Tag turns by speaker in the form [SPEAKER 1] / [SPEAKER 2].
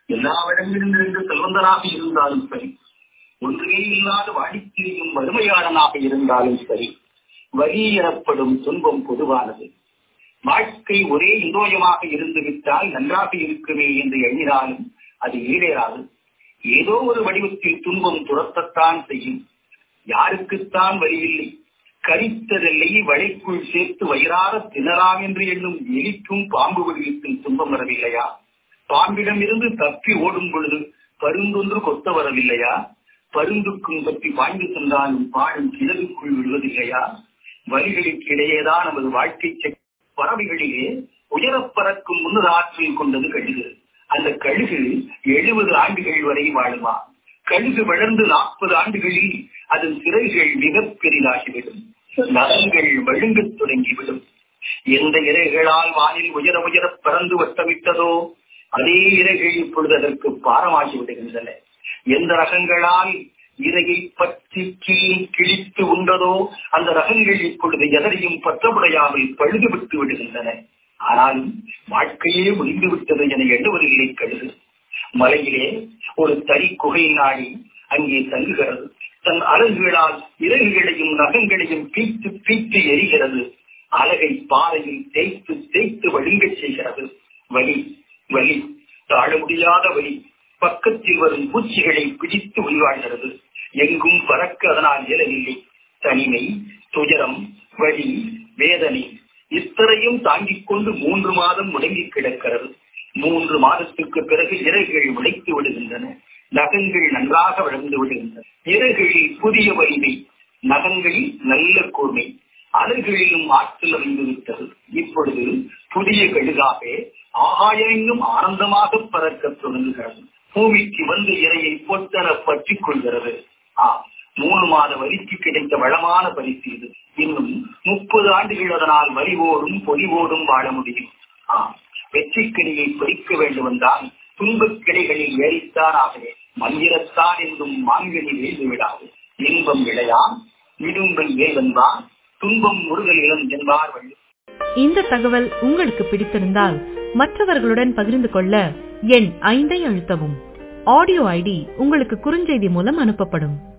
[SPEAKER 1] எல்லாவிடங்களிலும் இருந்து செல்வந்தராக இருந்தாலும் சரி ஒன்றுமே இல்லாத வாடிக்கையும் வறுமையாளனாக இருந்தாலும் சரி வலி எனப்படும் துன்பம் பொதுவானது வாழ்க்கை ஒரே இந்தோயமாக இருந்து விட்டால் நன்றாக இருக்குமே என்று எண்ணினாலும் அது ஈடேறாது ஏதோ ஒரு வடிவத்தில் துன்பம் துரத்தத்தான் செய்யும் யாருக்குத்தான் வழியில்லை கரித்ததில்லை வளைக்குள் சேர்த்து வயிறார திணறாம் என்று எண்ணும் எலிக்கும் பாம்பு வடிவத்தில் துன்பம் வரவில்லையா பாம்பிடமிருந்து தப்பி ஓடும் பொழுது பருந்தொன்று கொத்த வரவில்லையா பருந்துக்கும் பற்றி பாய்ந்து சென்றாலும் பாடும் கிழலுக்குள் விடுவதில்லையா வழிகளுக்கு இடையேதான் நமது வாழ்க்கை பறவைகளிலே உயரப் பறக்கும் முன்னர் ஆற்றல் கொண்டது கழுகு அந்த கழுகு எழுபது ஆண்டுகள் வரை வாழுமா கழுகு வளர்ந்து நாற்பது ஆண்டுகளில் அதன் சிறைகள் மிக பெரிதாகிவிடும் நகங்கள் வழுங்கத் தொடங்கிவிடும் எந்த இறைகளால் வானில் உயர உயர பறந்து வட்டமிட்டதோ அதே இறைகள் இப்பொழுது அதற்கு பாரமாகி விடுகின்றன எந்த ரகங்களால் இறையை பற்றி கிழித்து உண்டதோ அந்த ரகங்கள் இப்பொழுது எதரையும் பற்றமுடையாமல் பழுது விட்டு விடுகின்றன ஆனாலும் வாழ்க்கையே முடிந்து விட்டது என எண்ணுவதில்லை கழுது மலையிலே ஒரு தனி குகை நாடி அங்கே தங்குகிறது தன் அலகுகளால் இறகுகளையும் நகங்களையும் பீத்து பீத்து எரிகிறது அலகை பாறையில் தேய்த்து தேய்த்து வழுங்கச் செய்கிறது வலி வலி தாழ முடியாத வலி பக்கத்தில் வரும் பூச்சிகளை பிடித்து உள்வாழ்கிறது எங்கும் பறக்க அதனால் இயலவில்லை தனிமை துயரம் வலி வேதனை இத்தனையும் தாங்கிக் கொண்டு மூன்று மாதம் முடங்கி கிடக்கிறது மூன்று மாதத்துக்கு பிறகு இறகுகள் உடைத்து விடுகின்றன நகங்கள் நன்றாக வளர்ந்து விடுகின்றன இறகுகளில் புதிய வலிமை நகங்களில் நல்ல கூர்மை அலர்களிலும் ஆற்றல் அமைந்து விட்டது இப்பொழுது புதிய கழுகாக ஆகாயெங்கும் ஆனந்தமாக பறக்க தொடங்குகிறது பூமிக்கு வந்து இறையை பொட்டர பற்றிக் கொள்கிறது ஆ மூணு மாத வரிக்கு கிடைத்த வளமான பரிசு இது இன்னும் முப்பது ஆண்டுகள் அதனால் வரிவோடும் பொலிவோடும் வாழ முடியும் ஆ வெற்றிக்கிளியை பறிக்க வேண்டும் என்றால் துன்பக் கிளைகளில் ஏறித்தான் ஆகவே மந்திரத்தான் என்றும் மாங்கனி வேண்டு விடாது இன்பம் விளையான் இடும்பல் ஏவன்பான் துன்பம் முருகல் இளம் என்பார் வள்ளி
[SPEAKER 2] இந்த தகவல் உங்களுக்கு பிடித்திருந்தால் மற்றவர்களுடன் பகிர்ந்து கொள்ள எண் ஐந்தை அழுத்தவும் ஆடியோ ஐடி உங்களுக்கு குறுஞ்செய்தி மூலம் அனுப்பப்படும்